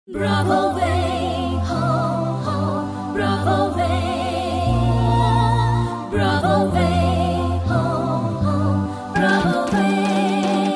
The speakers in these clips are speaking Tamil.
Bravo Bay, ho, ho, Bravo Bay. Bravo Bay, ho, ho, Bravo Bay.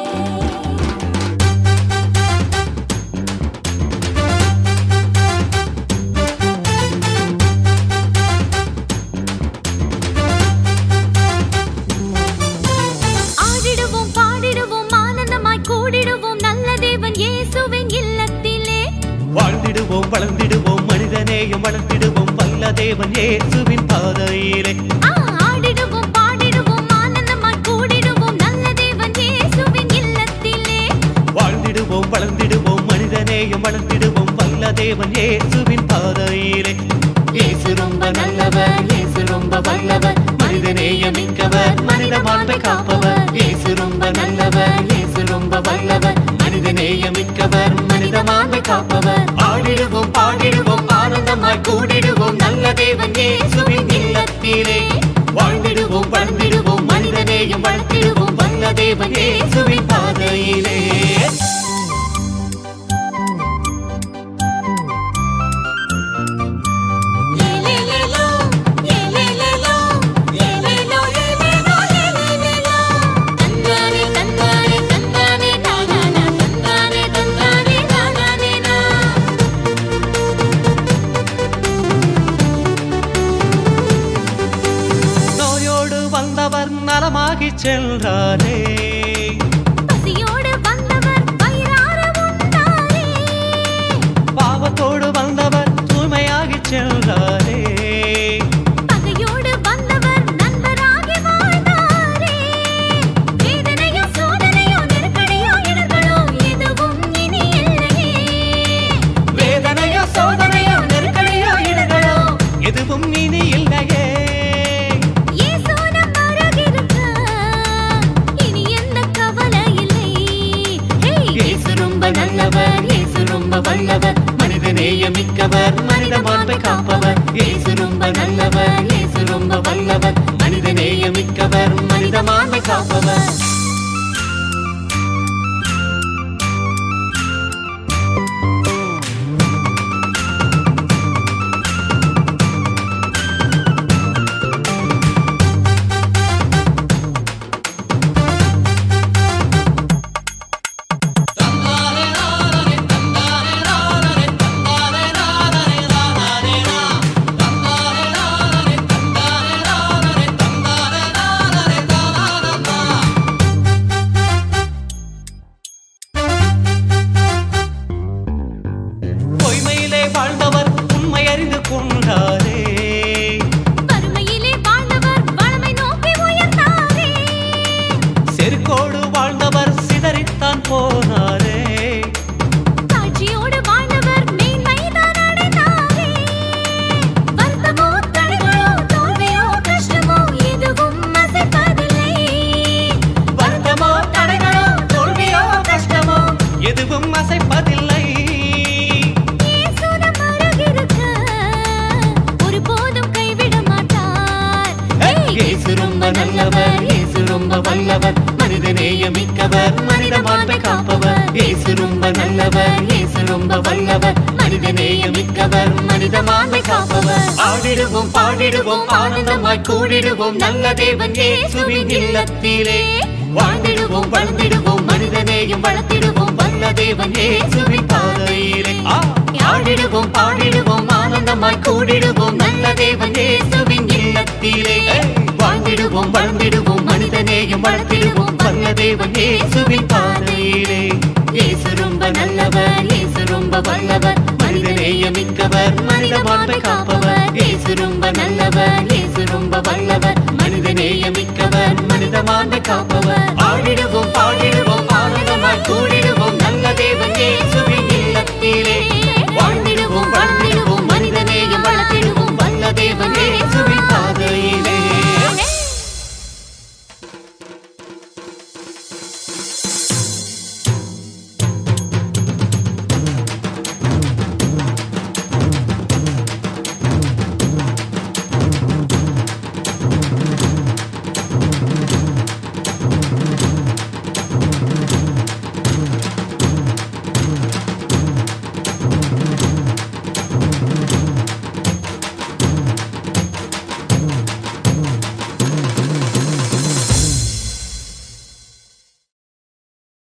ஆடிடுவோம் பாடிடுவோம் ஆனந்தமாய் கூடிடுவோம் நல்ல தேவன் இயேசுவின் இல்லத்திலே வாழ்ந்திடுவோம் வளர்ந்திடுவோம் மனிதநேயம் வளர்த்திடுவோம் வல்ல தேவன் இயேசுவின் பாதையிலே ஆ, ஆடிடுவோம் பாடிடுவோம் ஆனந்தமாய் கூடிடுவோம் நல்ல தேவன் இயேசுவின் இல்லத்திலே வாழ்ந்திடுவோம் வளர்ந்திடுவோம் மனிதநேயம் வளர்த்திடுவோம் வல்ல தேவன் இயேசுவின் பாதையிலே இயேசு ரொம்ப நல்லவர் இயேசு ரொம்ப வல்லவர் மனிதநேயம் மிக்கவர் மனித மாண்பை காப்பவர் இயேசு ரொம்ப நல்லவர் இயேசு ரொம்ப வல்லவர் மனிதநேயம் மிக்கவர் மனித மாண்பை காப்பவர் ஆடிடுவோம் பாடிடுவோம் ஆனந்தமாய் கூடிடுவோம் நல்ல தேவன் இயேசுவின் இல்லத்திலே வாழ்ந்திடுவோம் வளர்ந்திடுவோம் மனிதநேயம் வளர்த்திடுவோம் வல்ல தேவன் இயேசுவின் பாதையிலே ஏலேலேலோ, ஏலேலேலோ, ஏலேலோ, ஏலேலோ, ஏலேலேலோ. தந்தானே, தந்தானே, தந்தானே, தானானா, தந்தானே, தந்தானே, தானானே, நா. நோயோடு வந்தவர் நலமாகி சென்றாரே பசியோடு வந்தவர் வயிறார உண்டாரே. பாவத்தோடு வந்தவர் தூய்மையாகி சென்றாரே பகையோடு வந்தவர் நண்பராகி வாழ்ந்தாரே. வேதனையோ, சோதனையோ, நெருக்கடியோ, இடர்களோ எதுவும் இனி இல்லையே. வேதனையோ சோதனையோ நெருக்கடியோ இடர்களோ எதுவும் இனி இல்லையே இயேசு நம் அருகிருக்க, இனி எந்த கவலை இல்லை. ஹே! இயேசு ரொம்ப நல்லவர் இயேசு ரொம்ப வல்லவர் மனிதநேயம் மிக்கவர் மனித மாண்பை காப்பவர் இயேசு ரொம்ப நல்லவர் இயேசு ரொம்ப வல்லவர் மனிதநேயம் மிக்கவர் மனித மாண்பை காப்பவர் பொய்மையிலே வாழ்ந்தவர் உண்மை அறிந்து கொண்டாரே வறுமையிலே வாழ்ந்தவர் வளமை நோக்கி உயர்ந்தாரே. செருக்கோடு வாழ்ந்தவர் சிதறித்தான் போனாரே தாழ்ச்சியோடு வாழ்ந்தவர் மேன்மைதான் அடைந்தாரே. வருத்தமோ, தடைகளோ, தோல்வியோ, கஷ்டமோ எதுவும் அசைப்பதில்லை. வருத்தமோ தடைகளோ தோல்வியோ கஷ்டமோ எதுவும் அசைப்பதில்லை இயேசு நம் அருகிருக்க, ஒருபோதும் கைவிட மாட்டார். இயேசு ரொம்ப நல்லவர் இயேசு ரொம்ப வல்லவர் மனிதநேயம் மிக்கவர் மனித மாண்பை காப்பவர் இயேசு ரொம்ப நல்லவர் இயேசு ரொம்ப வல்லவர் மனிதநேயம் மிக்கவர் மனித மாண்பை காப்பவர் ஆடிடுவோம் பாடிடுவோம் ஆனந்தமாய் கூடிடுவோம் நல்ல தேவன் இயேசுவின் இல்லத்திலே வாழ்ந்திடுவோம் வளர்ந்திடுவோம் மனிதநேயம் வளர்த்திடுவோம் வல்ல தேவன் இயேசுவின் பாதையிலே ஆ, ஆடிடுவோம் பாடிடுவோம் ஆனந்தமாய் கூடிடுவோம் நல்ல தேவன் இயேசுவின் இல்லத்திலே வாழ்ந்திடுவோம் வளர்ந்திடுவோம் மனிதநேயம் வளர்த்திடுவோம் வல்ல தேவன் இயேசுவின் பாதையிலே இயேசு ரொம்ப நல்லவர் இயேசு ரொம்ப வல்லவர் மனிதநேயம் மிக்கவர் மனித மாண்பை காப்பவர் இயேசு ரொம்ப நல்லவர் இயேசு ரொம்ப வல்லவர் மனிதநேயம் மிக்கவர் மனித மாண்பை காப்பவர் ஆடிடுவோம் பாடிடுவோம் ஆனந்தமாய் கூடிடுவோம் நல்ல தேவன் இயேசு